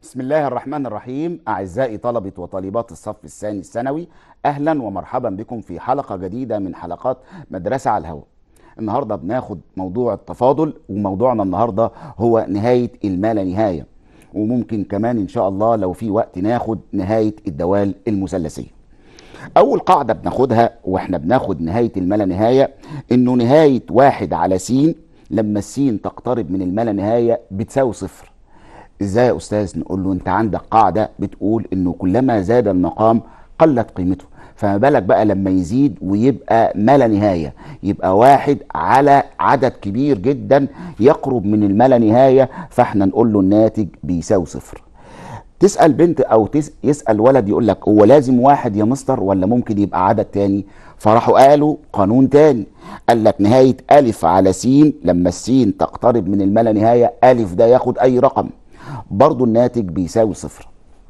بسم الله الرحمن الرحيم أعزائي طلبة وطالبات الصف الثاني الثانوي أهلا ومرحبا بكم في حلقة جديدة من حلقات مدرسة على الهواء النهاردة بناخد موضوع التفاضل وموضوعنا النهاردة هو نهاية الما لا نهاية وممكن كمان إن شاء الله لو في وقت ناخد نهاية الدوال المثلثية أول قاعدة بناخدها وإحنا بناخد نهاية الما لا نهاية إنه نهاية واحد على س لما السين تقترب من الما لا نهاية بتساوي صفر ازاي يا استاذ نقول له انت عندك قاعده بتقول انه كلما زاد المقام قلت قيمته فما بالك بقى لما يزيد ويبقى ما لا نهايه يبقى واحد على عدد كبير جدا يقرب من الما لا نهايه فاحنا نقول له الناتج بيساوي صفر تسال بنت او تس يسال ولد يقول لك هو لازم واحد يا مستر ولا ممكن يبقى عدد تاني فراحوا قالوا قانون تاني قال لك نهايه الف على س لما السين تقترب من الما لا نهايه الف ده ياخد اي رقم برضو الناتج بيساوي صفر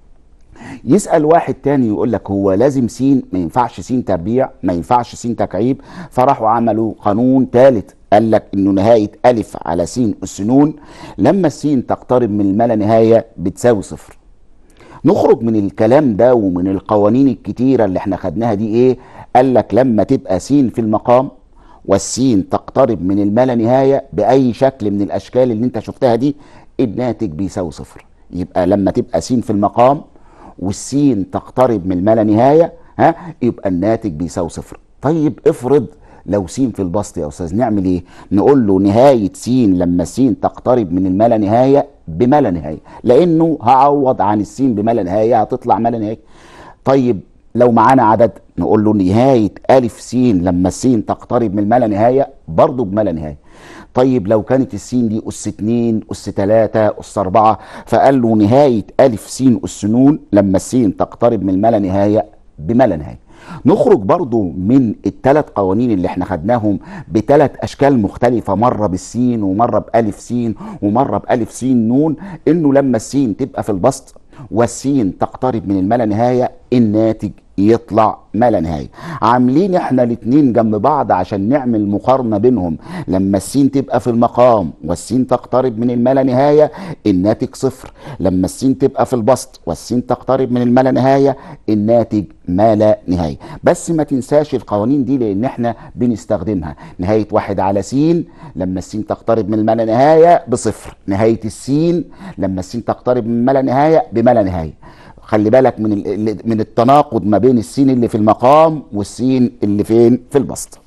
يسأل واحد تاني يقول لك هو لازم س ما ينفعش س تربيع ما ينفعش س تكعيب فراحوا عملوا قانون ثالث قال لك انه نهاية ألف على س أس ن لما السين تقترب من الما لا نهاية بتساوي صفر نخرج من الكلام ده ومن القوانين الكتيرة اللي احنا خدناها دي ايه قال لك لما تبقى س في المقام والسين تقترب من الما لا نهاية بأي شكل من الأشكال اللي انت شفتها دي الناتج بيساوي صفر يبقى لما تبقى س في المقام والسين تقترب من الما لا نهايه ها يبقى الناتج بيساوي صفر طيب افرض لو س في البسط يا استاذ نعمل ايه نقول له نهايه س لما س تقترب من الما لا نهايه بما لا نهايه لانه هعوض عن السين بما لا نهايه هتطلع ما لا نهايه طيب لو معانا عدد نقول له نهايه الف س لما السين تقترب من الما لا نهايه برضه بما لا نهايه طيب لو كانت السين دي أس 2 أس 3 أس 4 فقال له نهاية ألف س أس ن لما السين تقترب من الما لا نهاية بما لا نهاية نخرج برضو من الثلاث قوانين اللي احنا خدناهم بثلاث اشكال مختلفة مرة بالسين ومرة بألف سين ومرة بألف سين نون انه لما السين تبقى في البسط والسين تقترب من الما لا نهاية الناتج يطلع ما لا نهايه عاملين احنا الاثنين جنب بعض عشان نعمل مقارنه بينهم لما السين تبقى في المقام والسين تقترب من الما لا نهايه الناتج صفر لما السين تبقى في البسط والسين تقترب من الما لا نهايه الناتج ما لا نهايه بس ما تنساش القوانين دي لان احنا بنستخدمها نهايه واحد على س لما السين تقترب من الما لا نهايه بصفر نهايه السين لما السين تقترب من الما لا نهايه بما لا نهايه خلي بالك من من التناقض ما بين السين اللي في المقام والسين اللي فين في البسط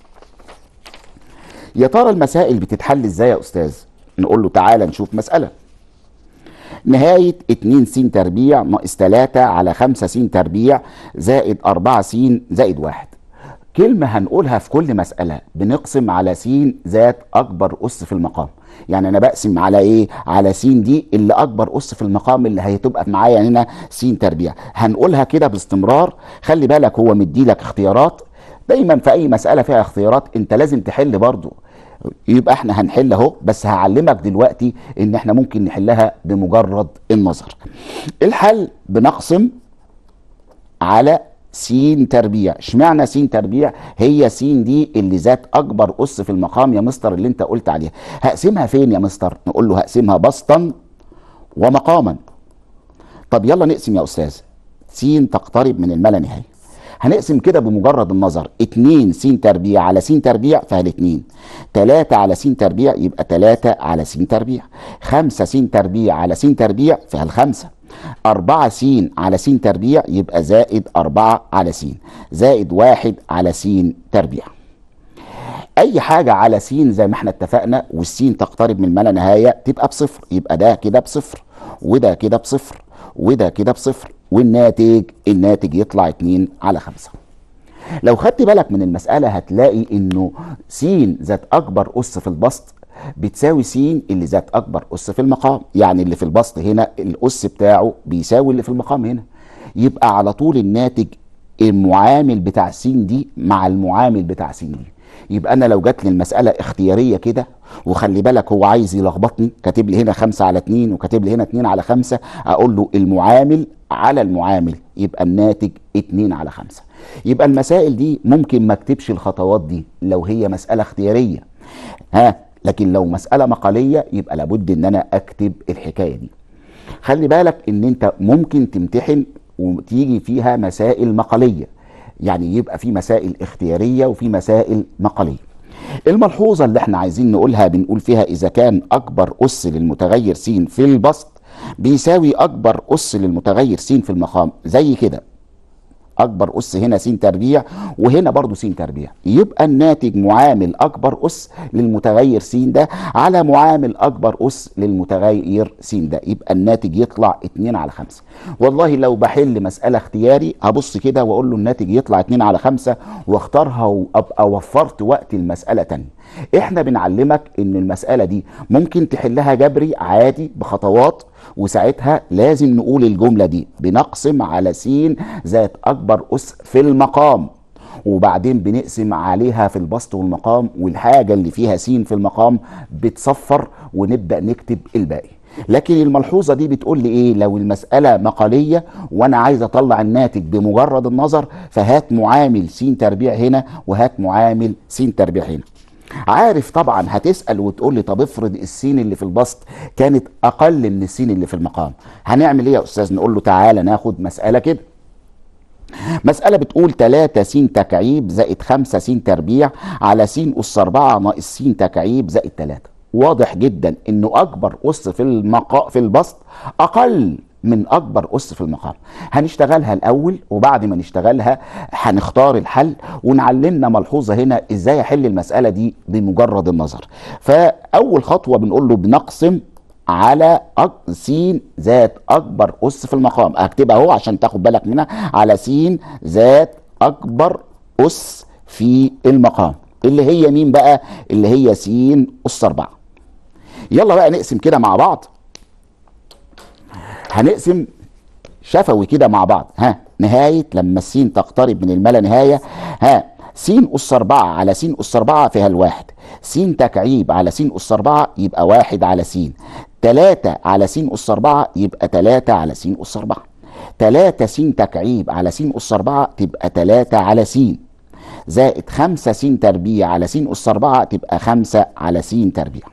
يا ترى المسائل بتتحل ازاي يا استاذ نقول له تعالى نشوف مساله نهاية 2 س تربيع ناقص 3 على 5 س تربيع زائد 4 س زائد 1 كلمة هنقولها في كل مسألة بنقسم على س ذات أكبر أس في المقام يعني انا بقسم على ايه على س دي اللي اكبر اس في المقام اللي هتبقى معايا هنا س تربيع هنقولها كده باستمرار خلي بالك هو مدي لك اختيارات دايما في اي مساله فيها اختيارات انت لازم تحل برضو يبقى احنا هنحل اهو بس هعلمك دلوقتي ان احنا ممكن نحلها بمجرد النظر الحل بنقسم على س تربيع اشمعنى س تربيع هي س دي اللي ذات اكبر اس في المقام يا مستر اللي انت قلت عليها هقسمها فين يا مستر نقول له هقسمها بسطا ومقاما طب يلا نقسم يا استاذ س تقترب من الما لا نهايه هنقسم كده بمجرد النظر 2 س تربيع على س تربيع فالاتنين 3 على س تربيع يبقى 3 على س تربيع 5 س تربيع على س تربيع فالخمسه أربعة س على س تربيع يبقى زائد أربعة على س زائد واحد على س تربيع أي حاجة على س زي ما احنا اتفقنا والسين تقترب من ما لا نهاية تبقى بصفر يبقى ده كده بصفر وده كده بصفر وده كده بصفر والناتج الناتج يطلع 2 على 5 لو خدت بالك من المسألة هتلاقي انه س ذات أكبر أس في البسط بتساوي س اللي ذات اكبر اس في المقام يعني اللي في البسط هنا الاس بتاعه بيساوي اللي في المقام هنا يبقى على طول الناتج المعامل بتاع س دي مع المعامل بتاع س دي يبقى انا لو جات لي المساله اختياريه كده وخلي بالك هو عايز يلخبطني كاتب لي هنا 5 على 2 وكاتب لي هنا 2 على 5 اقول له المعامل على المعامل يبقى الناتج 2 على 5 يبقى المسائل دي ممكن ما اكتبش الخطوات دي لو هي مساله اختياريه ها لكن لو مسألة مقالية يبقى لابد ان انا اكتب الحكاية دي خلي بالك ان انت ممكن تمتحن وتيجي فيها مسائل مقاليه يعني يبقى في مسائل اختياريه وفي مسائل مقاليه الملحوظه اللي احنا عايزين نقولها بنقول فيها اذا كان اكبر اس للمتغير س في البسط بيساوي اكبر اس للمتغير س في المقام زي كده اكبر اس هنا س تربيع وهنا برضو س تربيع يبقى الناتج معامل اكبر اس للمتغير س ده على معامل اكبر اس للمتغير س ده يبقى الناتج يطلع 2 على 5 والله لو بحل مساله اختياري هبص كده واقول له الناتج يطلع 2 على 5 واختارها وابقى وفرت وقت المساله تانية احنا بنعلمك ان المساله دي ممكن تحلها جبري عادي بخطوات وساعتها لازم نقول الجملة دي بنقسم على س ذات أكبر أس في المقام وبعدين بنقسم عليها في البسط والمقام والحاجة اللي فيها س في المقام بتصفر ونبدأ نكتب الباقي لكن الملحوظة دي بتقول لي ايه لو المسألة مقالية وانا عايز اطلع الناتج بمجرد النظر فهات معامل س تربيع هنا وهات معامل س تربيع هنا عارف طبعا هتسال وتقول لي طب افرض السين اللي في البسط كانت اقل من السين اللي في المقام هنعمل ايه يا استاذ نقول له تعالى ناخد مساله كده مسألة بتقول 3 س تكعيب زائد 5 س تربيع على س أس 4 ناقص س تكعيب زائد 3 واضح جدا انه اكبر أس في المقا في البسط اقل من اكبر اس في المقام هنشتغلها الاول وبعد ما نشتغلها هنختار الحل ونعلمنا ملحوظه هنا ازاي احل المساله دي بمجرد النظر فاول خطوه بنقول له بنقسم على أك... س ذات اكبر اس في المقام اكتبها اهو عشان تاخد بالك منها على س ذات اكبر اس في المقام اللي هي مين بقى اللي هي س اس 4 يلا بقى نقسم كده مع بعض هنقسم شفوي كده مع بعض ها نهاية لما السين تقترب من الملا نهاية ها س أس 4 على س أس 4 فيها الواحد س تكعيب على س أس 4 يبقى واحد على س 3 على س أس 4 يبقى 3 على س أس 4 3 س تكعيب على س أس 4 تبقى 3 على س زائد 5 س تربيع على س أس 4 تبقى 5 على س تربيع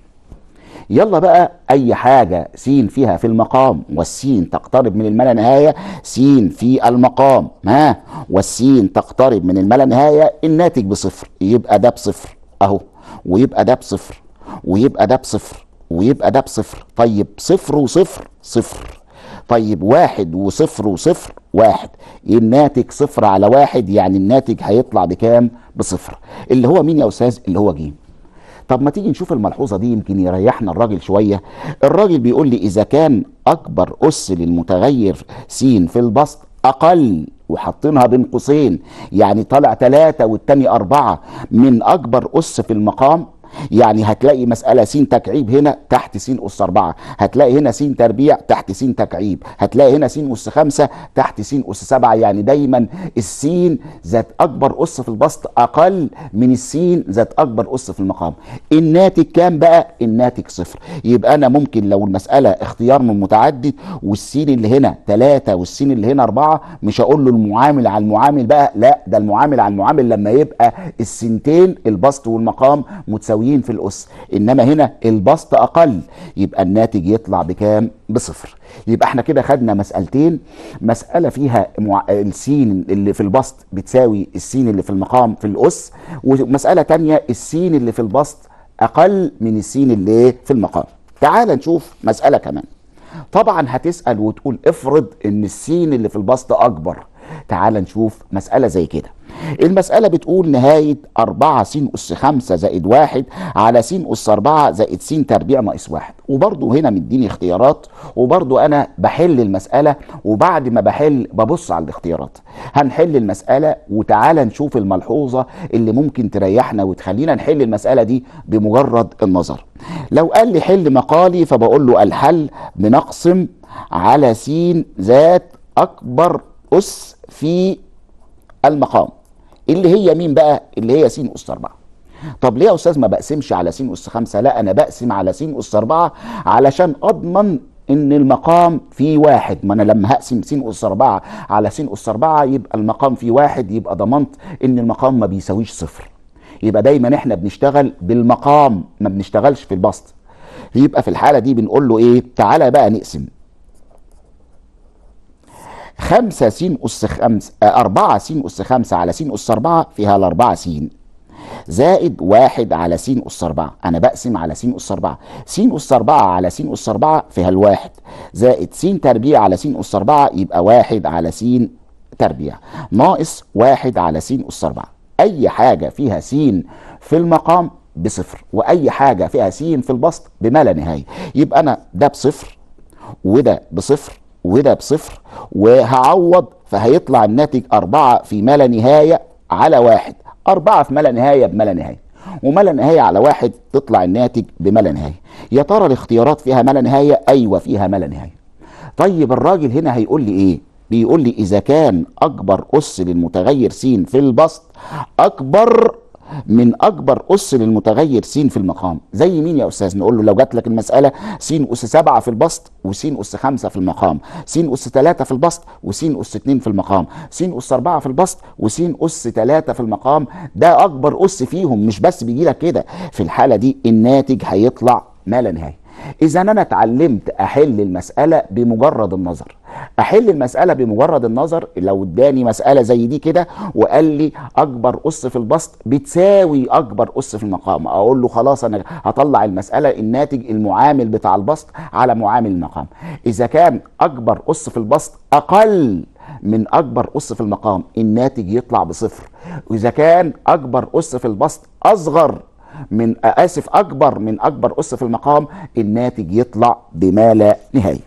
يلا بقى اي حاجه س فيها في المقام والسين تقترب من الملا نهايه س في المقام ها والسين تقترب من الملا نهايه الناتج بصفر يبقى ده بصفر اهو ويبقى ده بصفر ويبقى ده بصفر ويبقى ده بصفر طيب صفر وصفر صفر طيب واحد وصفر وصفر واحد الناتج صفر على واحد يعني الناتج هيطلع بكام بصفر اللي هو مين يا استاذ اللي هو جيم طب ما تيجي نشوف الملحوظه دي يمكن يريحنا الراجل شويه الراجل بيقول لي اذا كان اكبر اس للمتغير س في البسط اقل وحاطينها بين قوسين يعني طالع ثلاثة والتاني أربعة من أكبر أس في المقام يعني هتلاقي مسألة س تكعيب هنا تحت س أس 4 هتلاقي هنا س تربيع تحت س تكعيب هتلاقي هنا س أس 5 تحت س أس 7 يعني دايما السين ذات أكبر أس في البسط أقل من السين ذات أكبر أس في المقام الناتج كام بقى الناتج صفر يبقى أنا ممكن لو المسألة اختيار من متعدد والسين اللي هنا 3 والسين اللي هنا 4 مش هقول له المعامل على المعامل بقى لا ده المعامل على المعامل لما يبقى السنتين البسط والمقام متساويين متساويين في الأس إنما هنا البسط أقل يبقى الناتج يطلع بكام بصفر يبقى احنا كده خدنا مسألتين مسألة فيها مع... السين اللي في البسط بتساوي السين اللي في المقام في الأس ومسألة تانية السين اللي في البسط أقل من السين اللي في المقام تعال نشوف مسألة كمان طبعا هتسأل وتقول افرض ان السين اللي في البسط أكبر تعال نشوف مسألة زي كده المسألة بتقول نهاية 4 س أس 5 زائد 1 على س أس 4 زائد س تربيع ناقص 1 وبرضه هنا مديني اختيارات وبرضه أنا بحل المسألة وبعد ما بحل ببص على الاختيارات هنحل المسألة وتعالى نشوف الملحوظة اللي ممكن تريحنا وتخلينا نحل المسألة دي بمجرد النظر لو قال لي حل مقالي فبقول له الحل بنقسم على س ذات أكبر أس في المقام اللي هي مين بقى اللي هي س أس 4 طب ليه يا أستاذ ما بقسمش على س أس 5 لا أنا بقسم على س أس 4 علشان أضمن ان المقام فيه واحد ما انا لما هقسم س اس 4 على س اس 4 يبقى المقام فيه واحد يبقى ضمنت ان المقام ما بيساويش صفر يبقى دايما احنا بنشتغل بالمقام ما بنشتغلش في البسط يبقى في الحاله دي بنقول له ايه تعالى بقى نقسم 5 س أس 5 4 س أس 5 على س أس 4 فيها الأربعة س زائد واحد على س أس 4 أنا بقسم على س أس 4 س أس 4 على س أس 4 فيها الواحد زائد س تربيع على س أس 4 يبقى واحد على س تربيع ناقص واحد على س أس 4 أي حاجة فيها س في المقام بصفر وأي حاجة فيها س في البسط بما لا نهاية يبقى أنا ده بصفر وده بصفر وده بصفر وهعوض فهيطلع الناتج أربعة في ما لا نهاية على واحد أربعة في ما لا نهاية بما لا نهاية وما لا نهاية على واحد تطلع الناتج بما لا نهاية يا ترى الاختيارات فيها ما لا نهاية أيوة فيها ما لا نهاية طيب الراجل هنا هيقول لي إيه بيقول لي إذا كان أكبر أس للمتغير س في البسط أكبر من اكبر اس للمتغير س في المقام زي مين يا استاذ نقول له لو جات لك المساله س اس 7 في البسط وس اس 5 في المقام س اس 3 في البسط وس اس 2 في المقام س اس 4 في البسط وس اس 3 في المقام ده اكبر اس فيهم مش بس بيجي لك كده في الحاله دي الناتج هيطلع ما لا نهايه اذا انا اتعلمت احل المساله بمجرد النظر احل المساله بمجرد النظر لو اداني مساله زي دي كده وقال لي اكبر اس في البسط بتساوي اكبر اس في المقام اقول له خلاص انا هطلع المساله الناتج المعامل بتاع البسط على معامل المقام اذا كان اكبر اس في البسط اقل من اكبر اس في المقام الناتج يطلع بصفر واذا كان اكبر اس في البسط اصغر من اسف اكبر من اكبر اس في المقام الناتج يطلع بما لا نهايه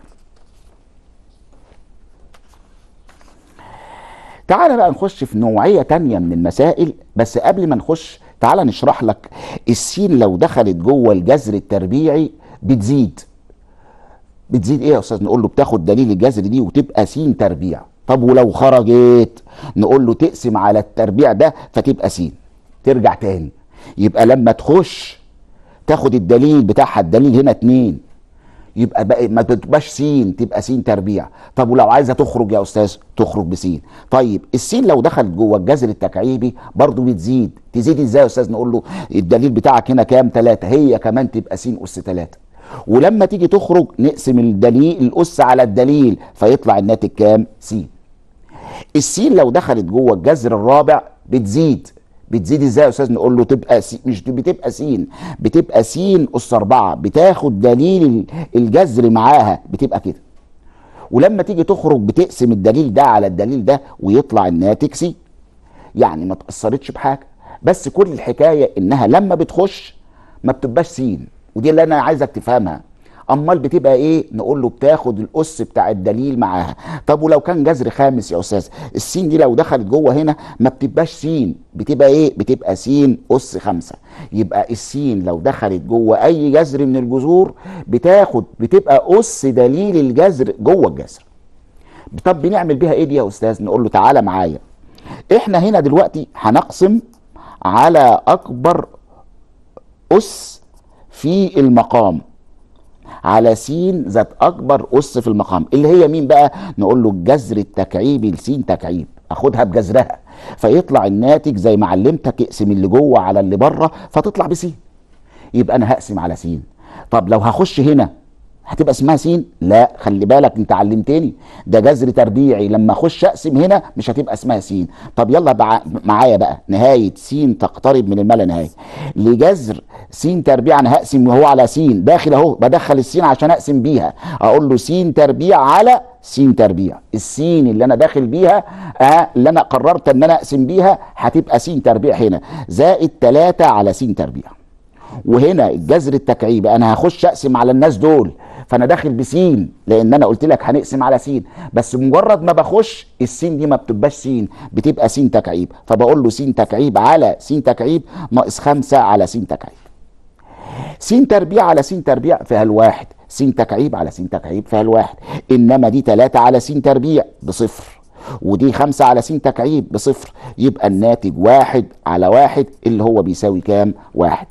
تعال بقى نخش في نوعية تانية من المسائل بس قبل ما نخش تعال نشرح لك السين لو دخلت جوه الجذر التربيعي بتزيد بتزيد ايه يا استاذ نقول له بتاخد دليل الجذر دي وتبقى س تربيع طب ولو خرجت نقول له تقسم على التربيع ده فتبقى س ترجع تاني يبقى لما تخش تاخد الدليل بتاعها الدليل هنا اتنين يبقى بقى ما تبقاش س تبقى س تربيع طب ولو عايزه تخرج يا استاذ تخرج بس طيب السين لو دخلت جوه الجذر التكعيبي برضو بتزيد تزيد ازاي يا استاذ نقول له الدليل بتاعك هنا كام 3 هي كمان تبقى س اس 3 ولما تيجي تخرج نقسم الدليل الاس على الدليل فيطلع الناتج كام س السين لو دخلت جوه الجذر الرابع بتزيد بتزيد ازاي يا استاذ نقول له تبقى سي مش بتبقى س بتبقى س اس 4 بتاخد دليل الجذر معاها بتبقى كده ولما تيجي تخرج بتقسم الدليل ده على الدليل ده ويطلع الناتج س يعني ما تاثرتش بحاجه بس كل الحكايه انها لما بتخش ما بتبقاش س ودي اللي انا عايزك تفهمها امال بتبقى ايه نقول له بتاخد الاس بتاع الدليل معاها طب ولو كان جذر خامس يا استاذ السين دي لو دخلت جوه هنا ما بتبقاش س بتبقى ايه بتبقى س اس خمسة يبقى السين لو دخلت جوه اي جذر من الجذور بتاخد بتبقى اس دليل الجذر جوه الجذر طب بنعمل بيها ايه دي يا استاذ نقول له تعالى معايا احنا هنا دلوقتي هنقسم على اكبر اس في المقام على س ذات اكبر اس في المقام اللي هي مين بقى نقول له الجذر التكعيبي لس تكعيب اخدها بجذرها فيطلع الناتج زي ما علمتك اقسم اللي جوه على اللي بره فتطلع بس يبقى انا هقسم على س طب لو هخش هنا هتبقى اسمها س لا خلي بالك انت علمتني ده جذر تربيعي لما اخش اقسم هنا مش هتبقى اسمها س طب يلا معايا بقى نهايه س تقترب من الملا نهايه لجذر س تربيع انا هقسم وهو على س داخل اهو بدخل السين عشان اقسم بيها اقول له س تربيع على س تربيع السين اللي انا داخل بيها آه اللي انا قررت ان انا اقسم بيها هتبقى س تربيع هنا زائد 3 على س تربيع وهنا الجذر التكعيبي انا هخش اقسم على الناس دول فانا داخل بسين لان انا قلت لك هنقسم على سين بس مجرد ما بخش السين دي ما بتبقاش سين بتبقى سين تكعيب فبقول له سين تكعيب على سين تكعيب ناقص خمسة على سين تكعيب سين تربيع على سين تربيع فيها الواحد سين تكعيب على سين تكعيب فيها الواحد انما دي تلاتة على سين تربيع بصفر ودي خمسة على سين تكعيب بصفر يبقى الناتج واحد على واحد اللي هو بيساوي كام واحد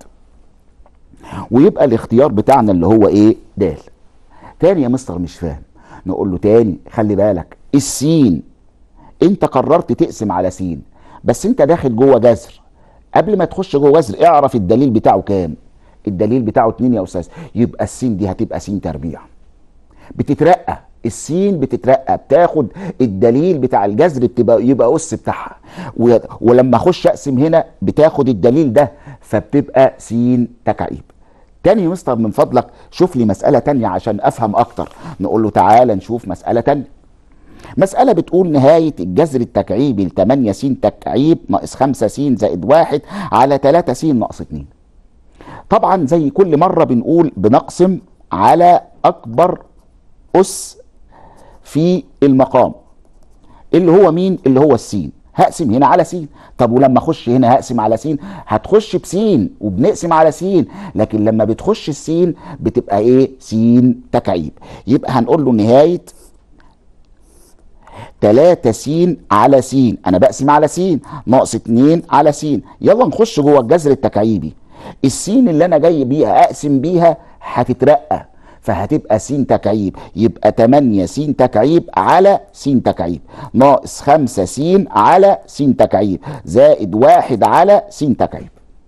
ويبقى الاختيار بتاعنا اللي هو ايه دال تاني يا مستر مش فاهم نقول له تاني خلي بالك السين انت قررت تقسم على سين بس انت داخل جوه جذر قبل ما تخش جوه جذر اعرف الدليل بتاعه كام الدليل بتاعه اتنين يا استاذ يبقى السين دي هتبقى سين تربيع بتترقى السين بتترقى بتاخد الدليل بتاع الجذر بتبقى يبقى اس بتاعها و- ولما اخش اقسم هنا بتاخد الدليل ده فبتبقى س تكعيب تاني يا مستر من فضلك شوف لي مسألة تانية عشان أفهم أكتر نقول له تعالى نشوف مسألة تانية مسألة بتقول نهاية الجذر التكعيبي ل 8 س تكعيب ناقص 5 س زائد 1 على 3 س ناقص 2 طبعا زي كل مرة بنقول بنقسم على أكبر أس في المقام اللي هو مين اللي هو السين هقسم هنا على س طب ولما اخش هنا هقسم على س هتخش بسين وبنقسم على س لكن لما بتخش السين بتبقى ايه س تكعيب يبقى هنقول له نهايه 3 س على س انا بقسم على س ناقص 2 على س يلا نخش جوه الجذر التكعيبي السين اللي انا جاي بيها اقسم بيها هتترقى فهتبقى س تكعيب يبقى 8 س تكعيب على س تكعيب ناقص 5 س على س تكعيب زائد 1 على س تكعيب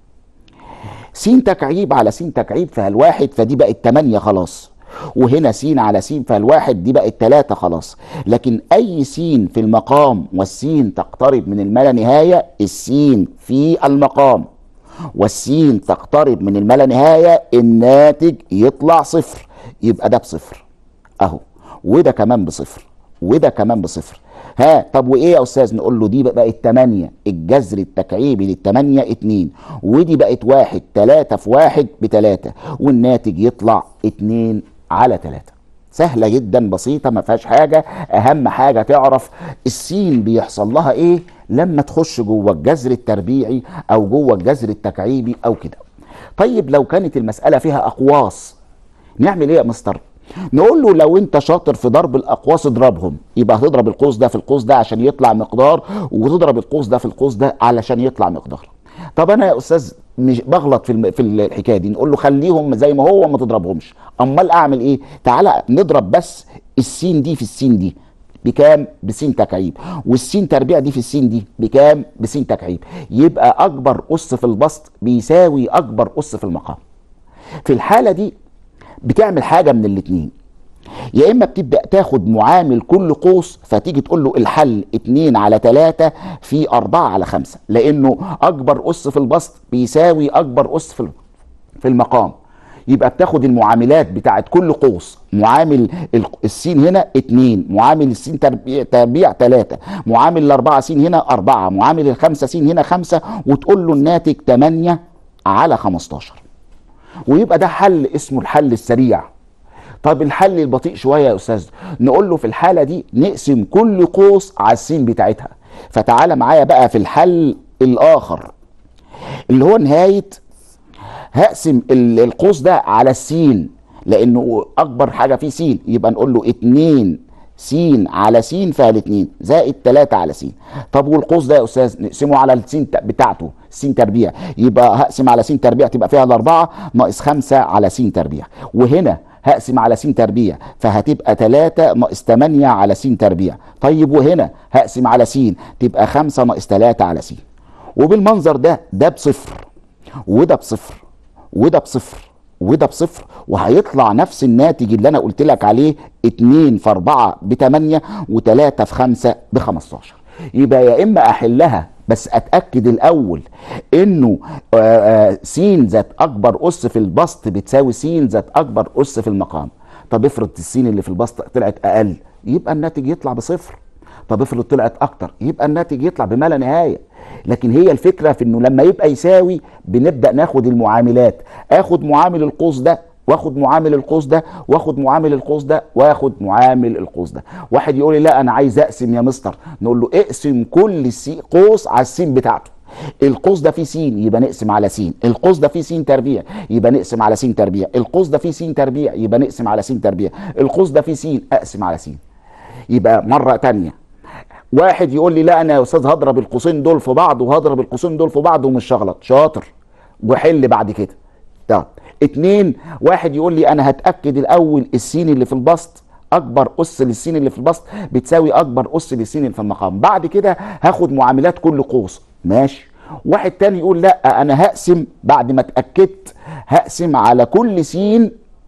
س تكعيب على س تكعيب فالواحد فدي بقت 8 خلاص وهنا س على س فالواحد دي بقت 3 خلاص لكن اي س في المقام والسين تقترب من الما لا نهايه السين في المقام والسين تقترب من الما لا نهايه الناتج يطلع صفر يبقى ده بصفر اهو وده كمان بصفر وده كمان بصفر ها طب وايه يا استاذ نقول له دي بقت 8 الجذر التكعيبي للثمانية 2 ودي بقت واحد 3 في واحد بتلاتة والناتج يطلع 2 على 3 سهلة جدا بسيطة ما فيهاش حاجة أهم حاجة تعرف السين بيحصل لها إيه لما تخش جوه الجذر التربيعي أو جوه الجذر التكعيبي أو كده طيب لو كانت المسألة فيها أقواس نعمل إيه يا مستر؟ نقول له لو انت شاطر في ضرب الاقواس اضربهم يبقى هتضرب القوس ده في القوس ده عشان يطلع مقدار وتضرب القوس ده في القوس ده علشان يطلع مقدار طب انا يا استاذ مش بغلط في الم... في الحكايه دي نقول له خليهم زي ما هو ما تضربهمش امال اعمل ايه تعالى نضرب بس السين دي في السين دي بكام بسين تكعيب والسين تربيع دي في السين دي بكام بسين تكعيب يبقى اكبر اس في البسط بيساوي اكبر اس في المقام في الحاله دي بتعمل حاجه من الاتنين يا اما بتبدا تاخد معامل كل قوس فتيجي تقول له الحل 2 على 3 في 4 على 5 لانه اكبر اس في البسط بيساوي اكبر اس في في المقام يبقى بتاخد المعاملات بتاعت كل قوس معامل ال- السين هنا 2 معامل السين تربيع تربيع 3 معامل الأربعة سين هنا 4 معامل الخمسة سين هنا 5 وتقول له الناتج 8 على 15 ويبقى ده حل اسمه الحل السريع طب الحل البطيء شويه يا استاذ نقول له في الحاله دي نقسم كل قوس على السين بتاعتها فتعالى معايا بقى في الحل الاخر اللي هو نهايه هقسم ال- القوس ده على السين لانه اكبر حاجه فيه سين يبقى نقول له 2 س على س فالاتنين زائد 3 على س طب والقوس ده يا استاذ نقسمه على السين ت- بتاعته س تربيع يبقى هقسم على س تربيع تبقى فيها الاربعه ناقص 5 على س تربيع وهنا هقسم على س تربيع فهتبقى 3 ناقص 8 على س تربيع طيب وهنا هقسم على س تبقى 5 ناقص 3 على س وبالمنظر ده ده بصفر وده بصفر وده بصفر وده بصفر وهيطلع نفس الناتج اللي انا قلت لك عليه 2 في 4 ب 8 و3 في 5 ب 15 يبقى يا اما احلها بس اتاكد الاول انه آه، آه، س ذات اكبر اس في البسط بتساوي س ذات اكبر اس في المقام طب افرض السين اللي في البسط طلعت اقل يبقى الناتج يطلع بصفر طب افرض طلعت اكتر يبقى الناتج يطلع بما لا نهايه لكن هي الفكره في انه لما يبقى يساوي بنبدا ناخد المعاملات اخد معامل القوس ده واخد معامل القوس ده واخد معامل القوس ده واخد معامل القوس ده واحد يقول لي لا انا عايز اقسم يا مستر نقول له اقسم كل سي قوس على السين بتاعته القوس ده فيه س يبقى نقسم على س القوس ده فيه س تربيع يبقى نقسم على س تربيع القوس ده فيه س تربيع يبقى نقسم على س تربيع القوس ده فيه س اقسم على س يبقى مره تانية واحد يقول لي لا انا يا استاذ هضرب القوسين دول في بعض وهضرب القوسين دول في بعض ومش هغلط شاطر وحل بعد كده طب اتنين واحد يقول لي انا هتاكد الاول السين اللي في البسط اكبر اس للسين اللي في البسط بتساوي اكبر اس للسين اللي في المقام بعد كده هاخد معاملات كل قوس ماشي واحد تاني يقول لا انا هقسم بعد ما اتاكدت هقسم على كل سين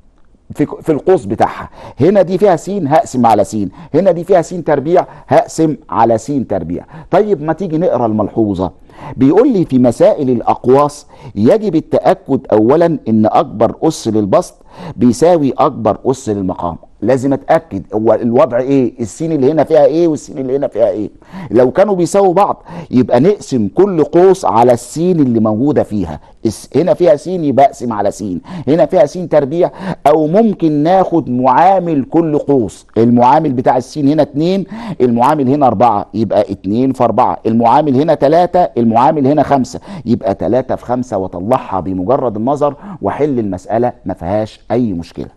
في في القوس بتاعها هنا دي فيها س هقسم على س هنا دي فيها س تربيع هقسم على س تربيع طيب ما تيجي نقرا الملحوظه بيقول لي في مسائل الاقواس يجب التاكد اولا ان اكبر اس للبسط بيساوي اكبر اس للمقام لازم اتاكد هو الوضع ايه السين اللي هنا فيها ايه والسين اللي هنا فيها ايه لو كانوا بيساووا بعض يبقى نقسم كل قوس على السين اللي موجوده فيها هنا فيها س يبقى اقسم على س هنا فيها س تربيع او ممكن ناخد معامل كل قوس المعامل بتاع السين هنا 2 المعامل هنا 4 يبقى 2 في 4 المعامل هنا 3 المعامل هنا 5 يبقى 3 في 5 واطلعها بمجرد النظر واحل المساله ما فيهاش اي مشكله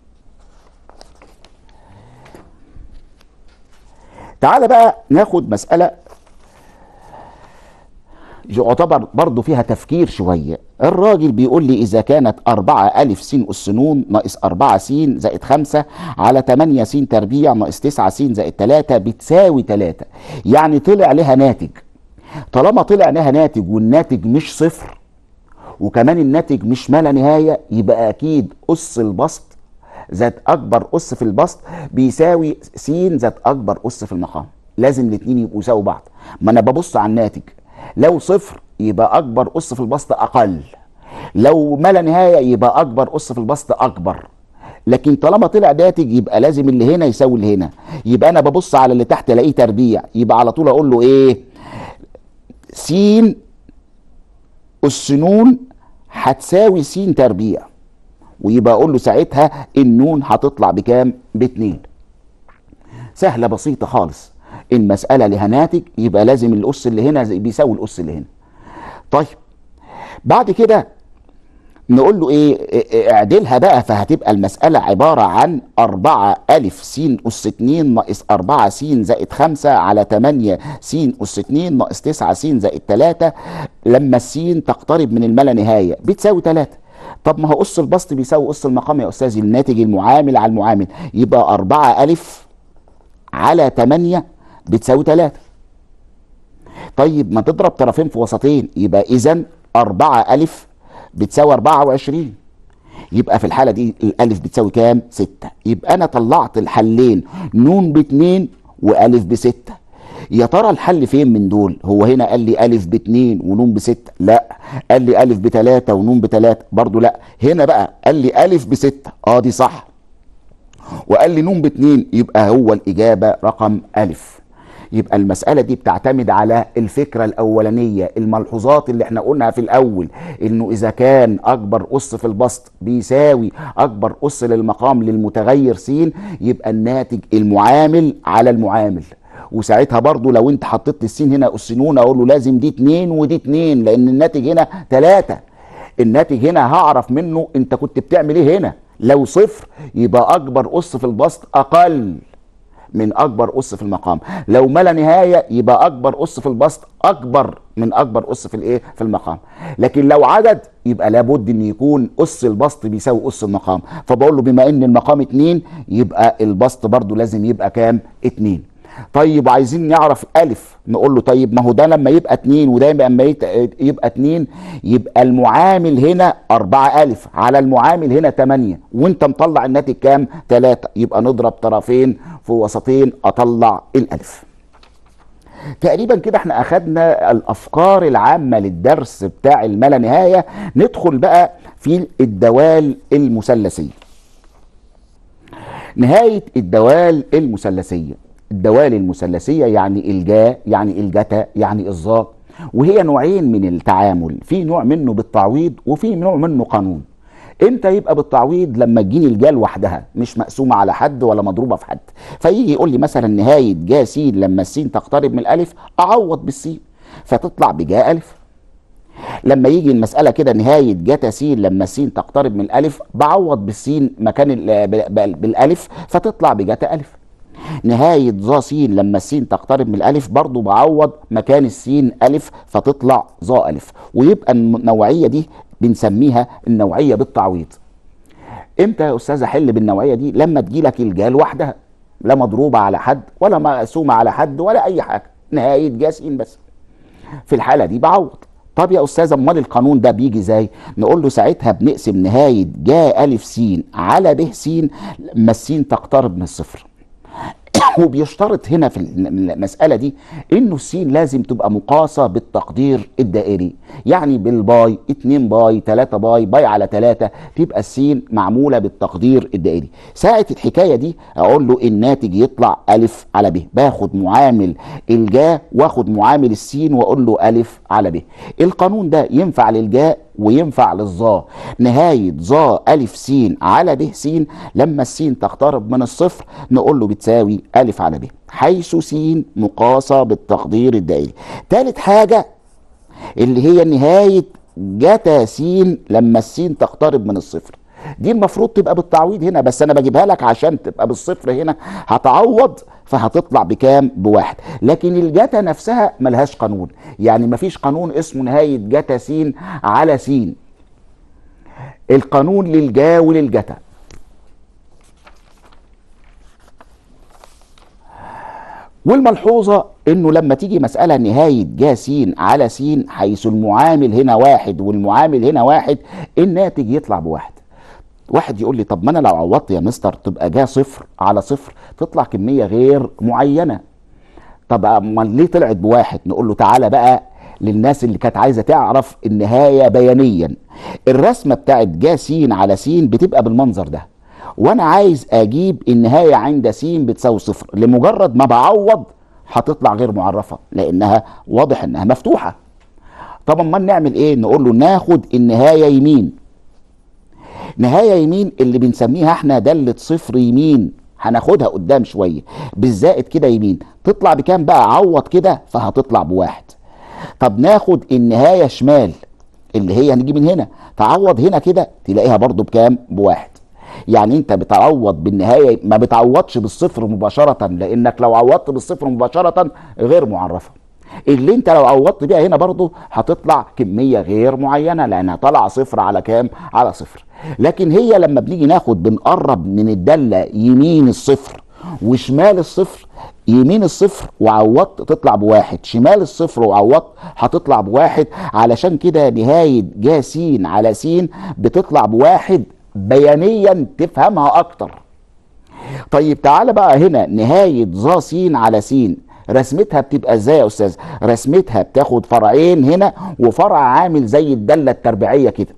تعال بقى ناخد مسألة يعتبر برضه فيها تفكير شوية الراجل بيقول لي إذا كانت أربعة ألف س أس ن ناقص أربعة س زائد خمسة على تمانية س تربيع ناقص تسعة س زائد تلاتة بتساوي تلاتة يعني طلع لها ناتج طالما طلع لها ناتج والناتج مش صفر وكمان الناتج مش ما لا نهاية يبقى أكيد أس البسط ذات اكبر اس في البسط بيساوي س ذات اكبر اس في المقام لازم الاثنين يبقوا يساووا بعض ما انا ببص على الناتج لو صفر يبقى اكبر اس في البسط اقل لو ما لا نهايه يبقى اكبر اس في البسط اكبر لكن طالما طلع ناتج يبقى لازم اللي هنا يساوي اللي هنا يبقى انا ببص على اللي تحت الاقيه تربيع يبقى على طول اقول له ايه س اس ن هتساوي س تربيع ويبقى اقول له ساعتها النون هتطلع بكام باتنين سهله بسيطه خالص المساله لها ناتج يبقى لازم الاس اللي هنا بيساوي الاس اللي هنا طيب بعد كده نقول له ايه اعدلها بقى فهتبقى المسألة عبارة عن أربعة ألف س أس اتنين ناقص أربعة س زائد خمسة على تمانية س أس اتنين ناقص تسعة س زائد تلاتة لما السين تقترب من الملا نهاية بتساوي تلاتة طب ما هو أس البسط بيساوي أس المقام يا أستاذي الناتج المعامل على المعامل يبقى أربعة ألف على تمانية بتساوي تلاتة طيب ما تضرب طرفين في وسطين يبقى إذا أربعة ألف بتساوي أربعة وعشرين يبقى في الحالة دي الألف بتساوي كام؟ ستة يبقى أنا طلعت الحلين نون باتنين وألف بستة يا ترى الحل فين من دول هو هنا قال لي ألف باتنين ونون بستة لا قال لي ألف بتلاتة ونون بتلاتة برضو لا هنا بقى قال لي ألف بستة اه دي صح وقال لي نون باتنين يبقى هو الإجابة رقم ألف يبقى المسألة دي بتعتمد على الفكرة الأولانية الملحوظات اللي احنا قلنا في الأول إنه إذا كان أكبر أس في البسط بيساوي أكبر أس للمقام للمتغير س يبقى الناتج المعامل على المعامل وساعتها برضو لو انت حطيت السين هنا أسنون أقول له لازم دي اتنين ودي اتنين لأن الناتج هنا تلاتة الناتج هنا هعرف منه انت كنت بتعمل ايه هنا لو صفر يبقى أكبر أس في البسط أقل من اكبر اس في المقام لو ما لا نهايه يبقى اكبر اس في البسط اكبر من اكبر اس في الايه في المقام لكن لو عدد يبقى لابد ان يكون اس البسط بيساوي اس المقام فبقول له بما ان المقام اتنين يبقى البسط برضو لازم يبقى كام اتنين طيب عايزين نعرف الف نقول له طيب ما هو ده لما يبقى اتنين وده لما يبقى اتنين يبقى المعامل هنا أربعة ألف على المعامل هنا تمانية وانت مطلع الناتج كام تلاتة يبقى نضرب طرفين في وسطين أطلع الألف تقريبا كده احنا اخدنا الافكار العامة للدرس بتاع الملا نهاية ندخل بقى في الدوال المثلثية نهاية الدوال المثلثية الدوال المثلثية يعني الجاء يعني الجتا يعني الظا وهي نوعين من التعامل في نوع منه بالتعويض وفي نوع منه قانون امتى يبقى بالتعويض لما تجيني الجا لوحدها مش مقسومه على حد ولا مضروبه في حد فيجي يقول لي مثلا نهايه جا س لما السين تقترب من الالف اعوض بالسين فتطلع بجا الف لما يجي المساله كده نهايه جتا س لما السين تقترب من الالف بعوض بالسين مكان بالالف فتطلع بجتا الف نهاية ظا س لما السين تقترب من الألف برضو بعوض مكان السين ألف فتطلع ظا ألف ويبقى النوعية دي بنسميها النوعية بالتعويض امتى يا أستاذ أحل بالنوعية دي لما تجيلك الجا لوحدها لا مضروبة على حد ولا مقسومة على حد ولا أي حاجة نهاية جا س بس في الحالة دي بعوض طب يا استاذ امال القانون ده بيجي ازاي نقول له ساعتها بنقسم نهايه جا الف س على ب س لما الس تقترب من الصفر وبيشترط هنا في المسألة دي انه السين لازم تبقى مقاسة بالتقدير الدائري يعني بالباي 2 باي 3 باي باي على 3 تبقى السين معمولة بالتقدير الدائري ساعة الحكاية دي اقول له الناتج يطلع الف على ب باخد معامل الجا واخد معامل السين واقول له الف على ب القانون ده ينفع للجاء وينفع للظا نهاية ظا ألف س على ب س لما السين تقترب من الصفر نقول له بتساوي ألف على ب حيث س مقاسة بالتقدير الدائري تالت حاجة اللي هي نهاية جتا س لما السين تقترب من الصفر دي المفروض تبقى بالتعويض هنا بس انا بجيبها لك عشان تبقى بالصفر هنا هتعوض فهتطلع بكام بواحد لكن الجتا نفسها ملهاش قانون يعني مفيش قانون اسمه نهاية جتا س على س القانون للجا وللجتا والملحوظة انه لما تيجي مسألة نهاية جا س على س حيث المعامل هنا واحد والمعامل هنا واحد الناتج يطلع بواحد واحد يقول لي طب ما انا لو عوضت يا مستر تبقى جا صفر على صفر تطلع كميه غير معينه طب امال ليه طلعت بواحد نقول له تعالى بقى للناس اللي كانت عايزه تعرف النهايه بيانيا الرسمه بتاعت جا س على س بتبقى بالمنظر ده وانا عايز اجيب النهايه عند س بتساوي صفر لمجرد ما بعوض هتطلع غير معرفه لانها واضح انها مفتوحه طب امال نعمل ايه نقول له ناخد النهايه يمين نهاية يمين اللي بنسميها احنا دالة صفر يمين هناخدها قدام شوية بالزائد كده يمين تطلع بكام بقى عوض كده فهتطلع بواحد طب ناخد النهاية شمال اللي هي هنجي من هنا تعوض هنا كده تلاقيها برضو بكام بواحد يعني انت بتعوض بالنهاية ما بتعوضش بالصفر مباشرة لانك لو عوضت بالصفر مباشرة غير معرفة اللي انت لو عوضت بيها هنا برضو هتطلع كمية غير معينة لانها طالعة صفر على كام على صفر لكن هي لما بنيجي ناخد بنقرب من الدالة يمين الصفر وشمال الصفر يمين الصفر وعوضت تطلع بواحد شمال الصفر وعوضت هتطلع بواحد علشان كده نهاية جا س على س بتطلع بواحد بيانيا تفهمها اكتر طيب تعالى بقى هنا نهاية ظا س على س رسمتها بتبقى ازاي يا استاذ رسمتها بتاخد فرعين هنا وفرع عامل زي الدالة التربيعية كده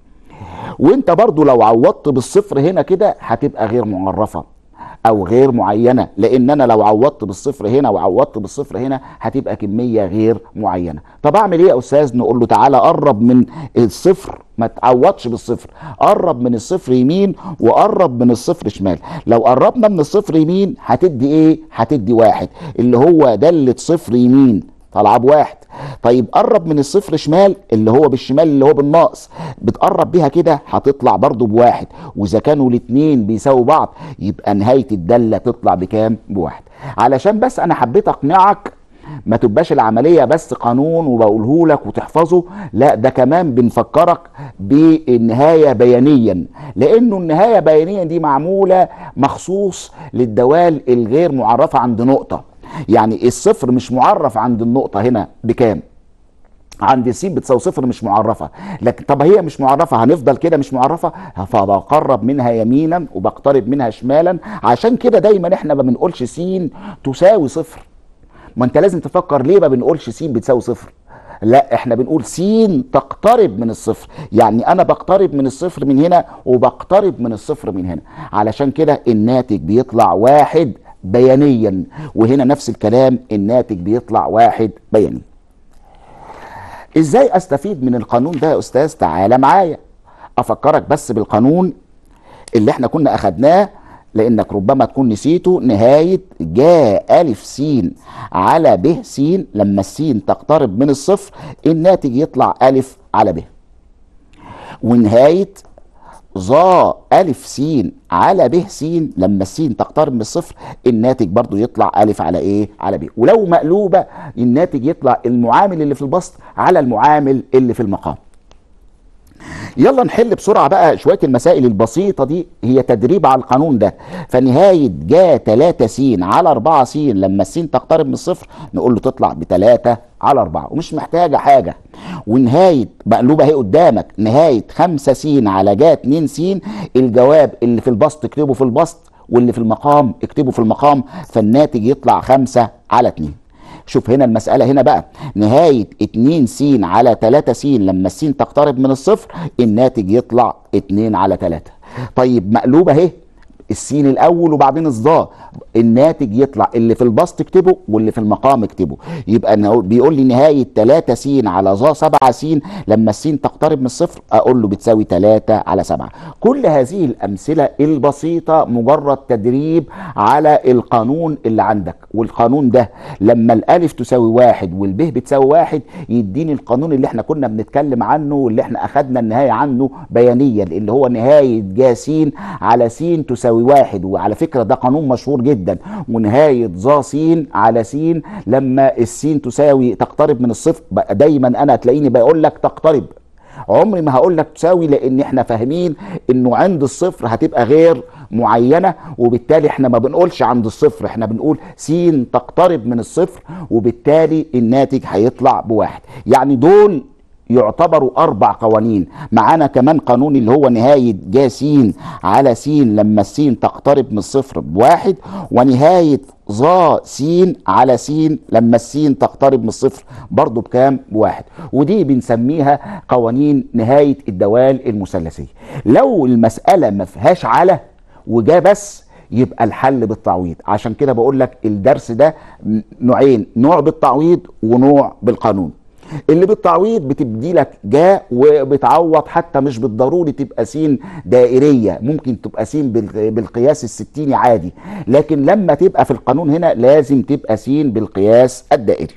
وانت برضو لو عوضت بالصفر هنا كده هتبقى غير معرفة او غير معينه لان انا لو عوضت بالصفر هنا وعوضت بالصفر هنا هتبقى كميه غير معينه طب اعمل ايه يا استاذ نقول له تعالى قرب من الصفر ما تعوضش بالصفر قرب من الصفر يمين وقرب من الصفر شمال لو قربنا من الصفر يمين هتدي ايه هتدي واحد اللي هو دالة صفر يمين طالعه بواحد طيب قرب من الصفر شمال اللي هو بالشمال اللي هو بالناقص بتقرب بيها كده هتطلع برضو بواحد واذا كانوا الاتنين بيساووا بعض يبقى نهايه الداله تطلع بكام بواحد علشان بس انا حبيت اقنعك ما تبقاش العمليه بس قانون وبقوله لك وتحفظه لا ده كمان بنفكرك بالنهايه بيانيا لانه النهايه بيانيا دي معموله مخصوص للدوال الغير معرفه عند نقطه يعني الصفر مش معرف عند النقطة هنا بكام عند س بتساوي صفر مش معرفة لكن طب هي مش معرفة هنفضل كده مش معرفة فبقرب منها يمينا وبقترب منها شمالا عشان كده دايما احنا ما بنقولش س تساوي صفر ما انت لازم تفكر ليه ما بنقولش س بتساوي صفر لا احنا بنقول س تقترب من الصفر يعني انا بقترب من الصفر من هنا وبقترب من الصفر من هنا علشان كده الناتج بيطلع واحد بيانيا وهنا نفس الكلام الناتج بيطلع واحد بياني ازاي استفيد من القانون ده يا استاذ تعالى معايا افكرك بس بالقانون اللي احنا كنا اخدناه لانك ربما تكون نسيته نهاية جا الف س على ب س لما السين تقترب من الصفر الناتج يطلع الف على ب ونهاية ظا ألف س على ب س لما السين تقترب من الصفر الناتج برضو يطلع ألف على إيه؟ على ب ولو مقلوبة الناتج يطلع المعامل اللي في البسط على المعامل اللي في المقام يلا نحل بسرعة بقى شوية المسائل البسيطة دي هي تدريب على القانون ده فنهاية جا 3 س على 4 س لما الس تقترب من الصفر نقول له تطلع ب 3 على 4 ومش محتاجة حاجة ونهاية مقلوبة اهي قدامك نهاية 5 س على جا 2 س الجواب اللي في البسط اكتبه في البسط واللي في المقام اكتبه في المقام فالناتج يطلع 5 على 2 شوف هنا المسألة هنا بقى نهاية 2 س على 3 س لما الس تقترب من الصفر الناتج يطلع 2 على 3 طيب مقلوبة اهي السين الاول وبعدين الظا الناتج يطلع اللي في البسط اكتبه واللي في المقام اكتبه يبقى نقول- بيقول لي نهايه 3 س على ظا 7 س لما السين تقترب من الصفر اقول له بتساوي 3 على 7 كل هذه الامثله البسيطه مجرد تدريب على القانون اللي عندك والقانون ده لما الالف تساوي واحد والب بتساوي واحد يديني القانون اللي احنا كنا بنتكلم عنه واللي احنا اخدنا النهايه عنه بيانيا اللي هو نهايه جا س على س تساوي واحد وعلى فكره ده قانون مشهور جدا ونهايه ظا س على س لما السين تساوي تقترب من الصفر بقى دايما انا هتلاقيني بقول لك تقترب عمري ما هقول لك تساوي لان احنا فاهمين انه عند الصفر هتبقى غير معينه وبالتالي احنا ما بنقولش عند الصفر احنا بنقول س تقترب من الصفر وبالتالي الناتج هيطلع بواحد يعني دول يعتبروا اربع قوانين معانا كمان قانون اللي هو نهايه جا س على س لما السين تقترب من الصفر بواحد ونهايه ظا س على س لما السين تقترب من الصفر برضه بكام بواحد ودي بنسميها قوانين نهايه الدوال المثلثيه لو المساله ما فيهاش على وجا بس يبقى الحل بالتعويض عشان كده بقول لك الدرس ده نوعين نوع بالتعويض ونوع بالقانون اللي بالتعويض بتدي لك جاء وبتعوض حتى مش بالضروري تبقى س دائريه ممكن تبقى س بال- بالقياس الستيني عادي لكن لما تبقى في القانون هنا لازم تبقى س بالقياس الدائري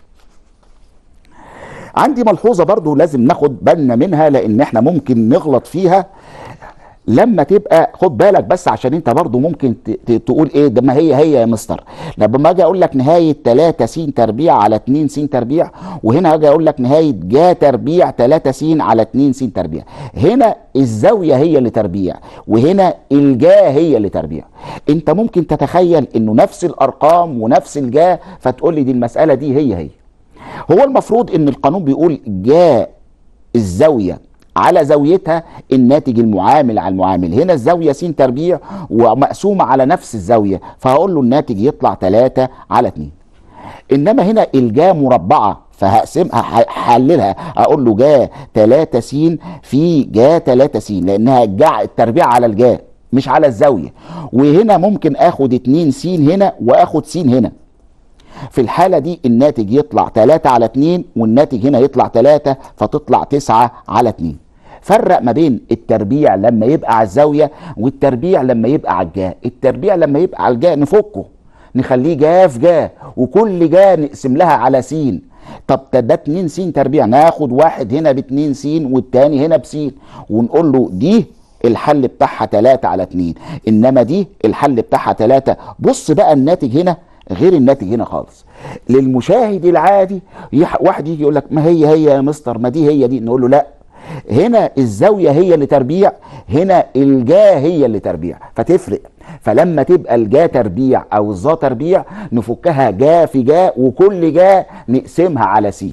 عندي ملحوظه برضو لازم ناخد بالنا منها لان احنا ممكن نغلط فيها لما تبقى خد بالك بس عشان انت برضو ممكن ت- ت- تقول ايه ده ما هي هي يا مستر لما اجي اقول لك نهايه 3 س تربيع على 2 س تربيع وهنا اجي اقول لك نهايه جا تربيع 3 س على 2 س تربيع هنا الزاويه هي اللي تربيع وهنا الجا هي اللي تربيع انت ممكن تتخيل انه نفس الارقام ونفس الجا فتقول لي دي المساله دي هي هي هو المفروض ان القانون بيقول جاء الزاويه على زاويتها الناتج المعامل على المعامل هنا الزاويه س تربيع ومقسومه على نفس الزاويه فهقول له الناتج يطلع 3 على 2 انما هنا الجا مربعه فهقسمها هحللها اقول له جا 3 س في جا 3 س لانها جا التربيع على الجا مش على الزاويه وهنا ممكن اخد 2 س هنا واخد س هنا في الحالة دي الناتج يطلع 3 على 2 والناتج هنا يطلع 3 فتطلع 9 على 2 فرق ما بين التربيع لما يبقى على الزاوية والتربيع لما يبقى على الجاء التربيع لما يبقى على الجاء نفكه نخليه جا في جا وكل جا نقسم لها على س طب ده 2 س تربيع ناخد واحد هنا ب 2 س والتاني هنا بس ونقول له دي الحل بتاعها 3 على 2 انما دي الحل بتاعها 3 بص بقى الناتج هنا غير الناتج هنا خالص للمشاهد العادي يح... واحد يجي يقول لك ما هي هي يا مستر ما دي هي دي نقول له لا هنا الزاويه هي اللي تربيع هنا الجا هي اللي تربيع فتفرق فلما تبقى الجا تربيع او الظا تربيع نفكها جا في جا وكل جا نقسمها على س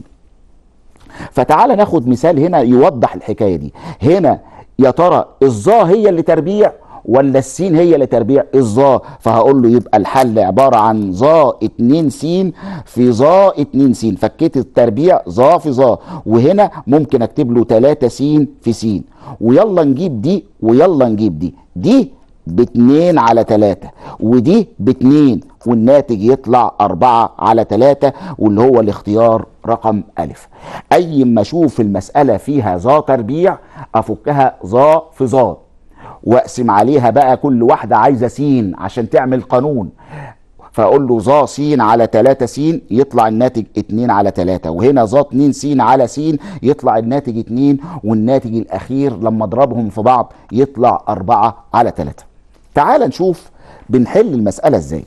فتعال ناخد مثال هنا يوضح الحكايه دي هنا يا ترى الظا هي اللي تربيع ولا السين هي اللي تربيع الظا فهقول له يبقى الحل عباره عن ظا 2 س في ظا 2 س فكيت التربيع ظا في ظا وهنا ممكن اكتب له 3 س في س ويلا نجيب دي ويلا نجيب دي دي باتنين على تلاتة ودي باتنين والناتج يطلع أربعة على تلاتة واللي هو الاختيار رقم ألف أي ما أشوف المسألة فيها ظا تربيع أفكها ظا في ظا واقسم عليها بقى كل واحدة عايزة سين عشان تعمل قانون فاقول له ظا س على 3 س يطلع الناتج 2 على 3 وهنا ظا 2 س على س يطلع الناتج 2 والناتج الاخير لما اضربهم في بعض يطلع 4 على 3 تعال نشوف بنحل المسألة ازاي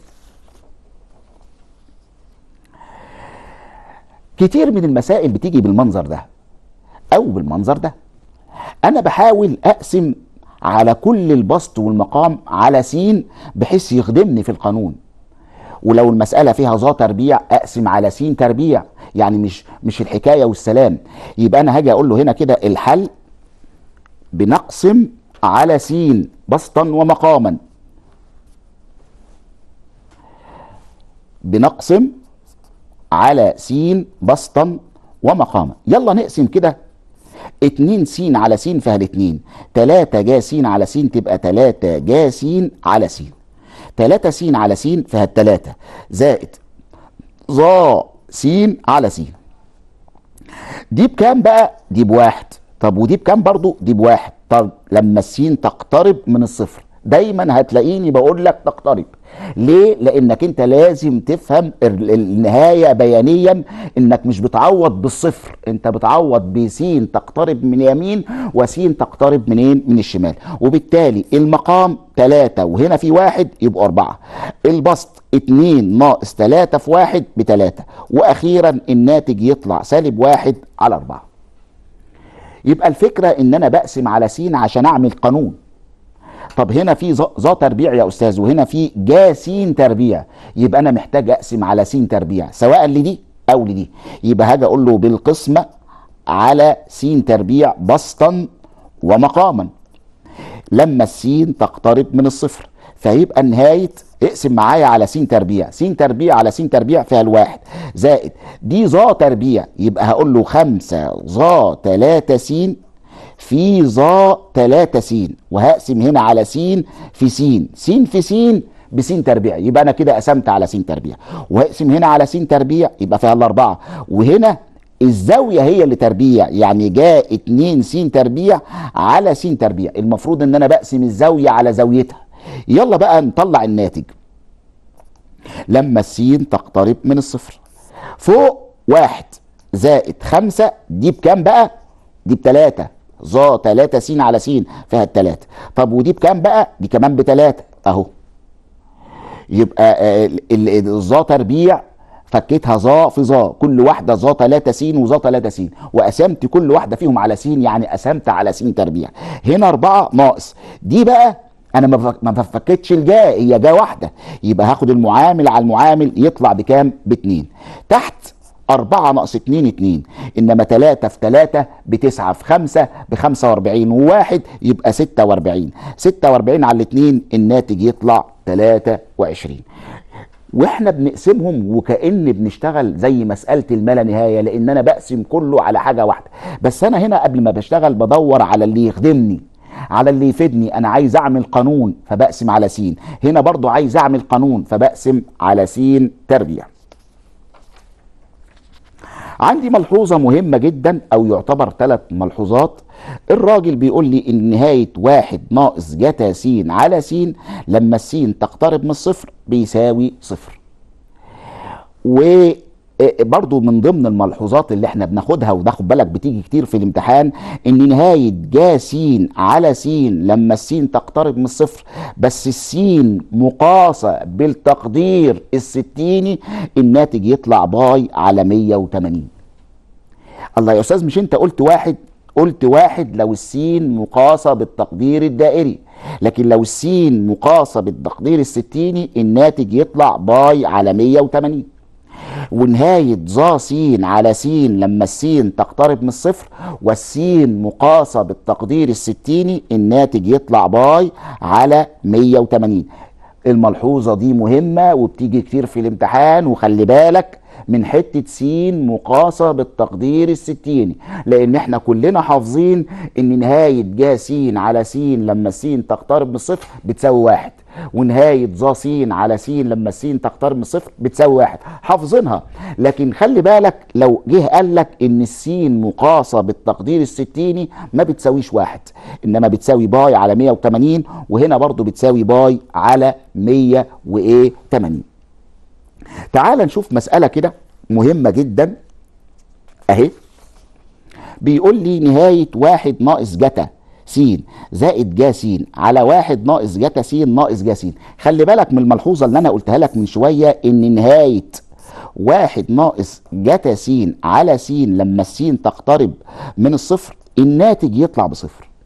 كتير من المسائل بتيجي بالمنظر ده او بالمنظر ده انا بحاول اقسم على كل البسط والمقام على س بحيث يخدمني في القانون ولو المسألة فيها ظا تربيع أقسم على س تربيع يعني مش مش الحكاية والسلام يبقى أنا هاجي أقول له هنا كده الحل بنقسم على س بسطا ومقاما بنقسم على س بسطا ومقاما يلا نقسم كده 2 س على س فيها الاتنين 3 جا س على س تبقى 3 جا س على س 3 س على س فيها التلاتة زائد ظا س على س دي بكام بقى؟ دي بواحد طب ودي بكام برضو؟ دي بواحد طب لما السين تقترب من الصفر دايما هتلاقيني بقول لك تقترب ليه؟ لانك انت لازم تفهم ال- النهايه بيانيا انك مش بتعوض بالصفر انت بتعوض بسين تقترب من يمين وسين تقترب منين؟ من الشمال وبالتالي المقام ثلاثة وهنا في واحد يبقوا أربعة البسط اتنين ناقص ثلاثة في واحد بتلاتة وأخيرا الناتج يطلع سالب واحد على أربعة يبقى الفكرة إن أنا بقسم على س عشان أعمل قانون طب هنا في ظ ظا تربيع يا استاذ وهنا في جا س تربيع يبقى انا محتاج اقسم على س تربيع سواء لدي او لدي يبقى هاجي اقول له بالقسمه على س تربيع بسطا ومقاما لما السين تقترب من الصفر فيبقى نهايه اقسم معايا على س تربيع س تربيع على س تربيع فيها الواحد زائد دي ظا تربيع يبقى هقول له خمسة ظا تلاتة س في ظا 3 س وهقسم هنا على س في س س في س بس تربيع يبقى انا كده قسمت على س تربيع وهقسم هنا على س تربيع يبقى فيها الاربعه وهنا الزاويه هي اللي تربيع يعني جاء 2 س تربيع على س تربيع المفروض ان انا بقسم الزاويه على زاويتها يلا بقى نطلع الناتج لما السين تقترب من الصفر فوق واحد زائد خمسة دي بكام بقى دي بتلاتة ظا تلاتة س على س فيها التلاتة طب ودي بكام بقى دي كمان بتلاتة اهو يبقى آه، ال- ال- الظا تربيع فكيتها ظا في ظا كل واحده ظا 3 س وظا 3 س وقسمت كل واحده فيهم على س يعني قسمت على س تربيع هنا 4 ناقص دي بقى انا ما بفك- ما بفكتش الجاء هي جاء واحده يبقى هاخد المعامل على المعامل يطلع بكام باتنين تحت أربعة ناقص اتنين اتنين إنما تلاتة في تلاتة بتسعة في خمسة بخمسة وأربعين وواحد يبقى ستة وأربعين ستة وأربعين على الاتنين الناتج يطلع تلاتة وعشرين واحنا بنقسمهم وكأن بنشتغل زي مسألة الملا نهاية لأن أنا بقسم كله على حاجة واحدة بس أنا هنا قبل ما بشتغل بدور على اللي يخدمني على اللي يفيدني أنا عايز أعمل قانون فبقسم على س هنا برضو عايز أعمل قانون فبقسم على س تربيع عندي ملحوظة مهمة جدا أو يعتبر ثلاث ملحوظات الراجل بيقول لي إن نهاية واحد ناقص جتا س على س لما السين تقترب من الصفر بيساوي صفر وبرضو من ضمن الملحوظات اللي احنا بناخدها وده خد بالك بتيجي كتير في الامتحان ان نهاية جا س على س لما السين تقترب من الصفر بس السين مقاسة بالتقدير الستيني الناتج يطلع باي على 180 الله يا استاذ مش انت قلت واحد قلت واحد لو السين مقاسة بالتقدير الدائري لكن لو السين مقاسة بالتقدير الستيني الناتج يطلع باي على 180 ونهاية ظا س على س لما السين تقترب من الصفر والسين مقاسة بالتقدير الستيني الناتج يطلع باي على 180 الملحوظة دي مهمة وبتيجي كتير في الامتحان وخلي بالك من حتة س مقاسة بالتقدير الستيني لأن احنا كلنا حافظين إن نهاية جا س على س لما السين تقترب من الصفر بتساوي واحد ونهاية ظا س على س لما السين تقترب من الصفر بتساوي واحد حافظينها لكن خلي بالك لو جه قال لك ان السين مقاسة بالتقدير الستيني ما بتساويش واحد انما بتساوي باي على 180 وهنا برضو بتساوي باي على 180 تعال نشوف مسألة كده مهمة جدا اهي بيقول لي نهاية واحد ناقص جتا س زائد جا س على واحد ناقص جتا س ناقص جا س خلي بالك من الملحوظة اللي أنا قلتها لك من شوية إن نهاية واحد ناقص جتا س على س لما السين تقترب من الصفر الناتج يطلع بصفر